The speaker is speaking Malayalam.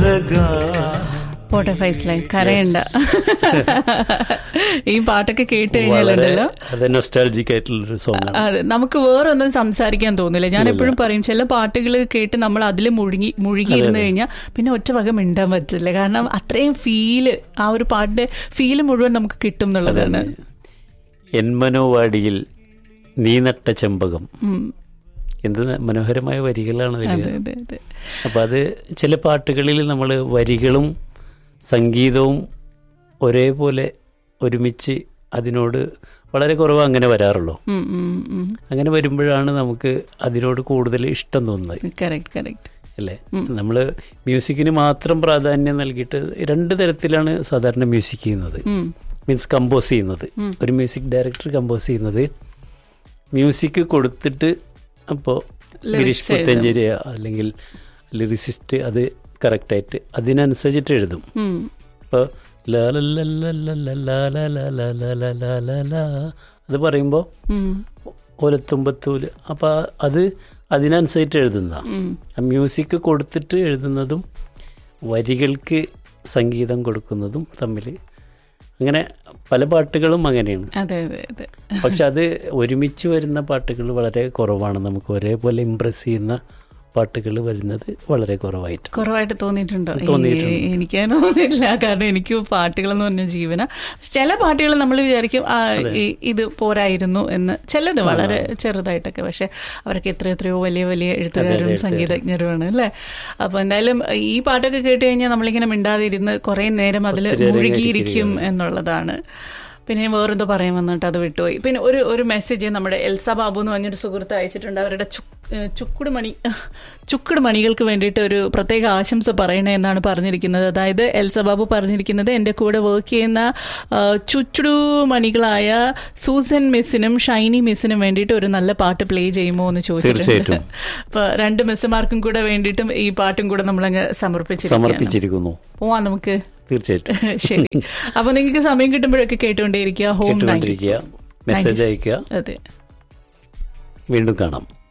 ലഗാ പോട്ടെ ഫൈസലെ കരയണ്ട ഈ പാട്ടൊക്കെ കേട്ട് വളരെ കഴിഞ്ഞാലുണ്ടല്ലോ അത് നൊസ്റ്റാൾജിക് ആയിട്ടുള്ളൊരു സോങ് ആണ് അതെ നമുക്ക് വേറൊന്നും സംസാരിക്കാൻ തോന്നില്ല ഞാൻ എപ്പോഴും പറയും ചില പാട്ടുകൾ കേട്ട് നമ്മൾ അതിൽ മുഴുകി മുഴുകിയിരുന്നു കഴിഞ്ഞാൽ പിന്നെ ഒറ്റ വക മിണ്ടാൻ പറ്റില്ല കാരണം അത്രയും ഫീല് ആ ഒരു പാട്ടിന്റെ ഫീല് മുഴുവൻ നമുക്ക് കിട്ടും എന്നുള്ളതാണ് എന്മനോവാടിയിൽ നീ നട്ട ചെമ്പകം ഉം. എന്ത് മനോഹരമായ വരികളാണ് അതെ അതിൽ അതെ അതെ അപ്പം അത് ചില പാട്ടുകളിൽ നമ്മൾ വരികളും സംഗീതവും ഒരേപോലെ ഒരുമിച്ച് അതിനോട് വളരെ കുറവ് അങ്ങനെ വരാറുള്ളൂ ഉം, ഉം, ഉം. അങ്ങനെ വരുമ്പോഴാണ് നമുക്ക് അതിനോട് കൂടുതൽ ഇഷ്ടം തോന്നുന്നത് കറക്റ്റ് കറക്റ്റ് അല്ലേ നമ്മൾ മ്യൂസിക്കിന് മാത്രം പ്രാധാന്യം നൽകിയിട്ട് രണ്ട് തരത്തിലാണ് സാധാരണ മ്യൂസിക് ചെയ്യുന്നത് ഉം. മീൻസ് കമ്പോസ് ചെയ്യുന്നത് ഒരു മ്യൂസിക് ഡയറക്ടർ കമ്പോസ് ചെയ്യുന്നത് മ്യൂസിക് കൊടുത്തിട്ട് അപ്പോൾ ഗിരീഷ് പുത്തഞ്ചേരി അല്ലെങ്കിൽ ലിറിസിസ്റ്റ് അത് കറക്റ്റായിട്ട് അതിനനുസരിച്ചിട്ട് എഴുതും ഉം. ഇപ്പോൾ അത് പറയുമ്പോൾ ഉം. ഒലത്തുമ്പത്തൂല് അപ്പോൾ അത് അതിനനുസരിച്ച് എഴുതുന്നതാണ് ഉം. ആ മ്യൂസിക് കൊടുത്തിട്ട് എഴുതുന്നതും വരികൾക്ക് സംഗീതം കൊടുക്കുന്നതും തമ്മിൽ അങ്ങനെ പല പാട്ടുകളും അങ്ങനെയാണ് അതെ അതെ അതെ പക്ഷെ അത് ഒരുമിച്ച് വരുന്ന പാട്ടുകൾ വളരെ കുറവാണ് നമുക്ക് ഒരേപോലെ ഇമ്പ്രസ് ചെയ്യുന്ന പാട്ടുകൾ വരുന്നത് വളരെ കുറവായിട്ട് കുറവായിട്ട് തോന്നിയിട്ടുണ്ടോ തോന്നിയിട്ടുണ്ട്. ഏയ്, എനിക്ക് അങ്ങനെ തോന്നിയിട്ടില്ല കാരണം എനിക്ക് പാട്ടുകൾ എന്ന് പറഞ്ഞ ജീവന ചില പാട്ടുകൾ നമ്മൾ വിചാരിക്കും ആ ഈ- ഇത് പോരായിരുന്നു എന്ന് ചിലത് വളരെ ചെറുതായിട്ടൊക്കെ പക്ഷെ അവരൊക്കെ എത്രയോ എത്രയോ വലിയ വലിയ എഴുത്തുകാരും സംഗീതജ്ഞരുമാണ് അല്ലേ അപ്പൊ എന്തായാലും ഈ പാട്ടൊക്കെ കേട്ട് കഴിഞ്ഞാൽ നമ്മളിങ്ങനെ മിണ്ടാതിരുന്ന് കുറെ നേരം അതിൽ മുഴുകിയിരിക്കും എന്നുള്ളതാണ് പിന്നെ വേറെന്തോ പറയാൻ വന്നിട്ട് അത് വിട്ടുപോയി പിന്നെ ഒരു ഒരു മെസ്സേജ് നമ്മുടെ എൽസ ബാബു എന്ന് പറഞ്ഞൊരു സുഹൃത്ത് അയച്ചിട്ടുണ്ട് അവരുടെ ചു- ഏഹ് ചുക്കുട് മണി ചുക്കുട് മണികൾക്ക് വേണ്ടിയിട്ട് ഒരു പ്രത്യേക ആശംസ പറയണേ എന്നാണ് പറഞ്ഞിരിക്കുന്നത് അതായത് എൽസ ബാബു പറഞ്ഞിരിക്കുന്നത് എൻ്റെ കൂടെ വർക്ക് ചെയ്യുന്ന ആ, ചുച്ചുടു മണികളായ സൂസൻ മിസ്സിനും ഷൈനി മിസ്സിനും വേണ്ടിയിട്ട് ഒരു നല്ല പാട്ട് പ്ലേ ചെയ്യുമോ എന്ന് ചോദിച്ചിട്ടുണ്ട് തീർച്ചയായിട്ടും. അപ്പൊ രണ്ട് മിസ്സുമാർക്കും കൂടെ വേണ്ടിയിട്ടും ഈ പാട്ടും കൂടെ നമ്മളങ്ങ് സമർപ്പിച്ചിരിക്കുകയാണ് സമർപ്പിച്ചിരിക്കുന്നു പോവാം നമുക്ക് തീർച്ചയായിട്ടും ശരി അപ്പൊ നിങ്ങൾക്ക് സമയം കിട്ടുമ്പോഴൊക്കെ കേട്ടുകൊണ്ടേയിരിക്കുക ഹോം നയൻറ്റി കേട്ടുകൊണ്ടിരിക്കുക മെസ്സേജ് അയക്കുക അതെ വീണ്ടും കാണാം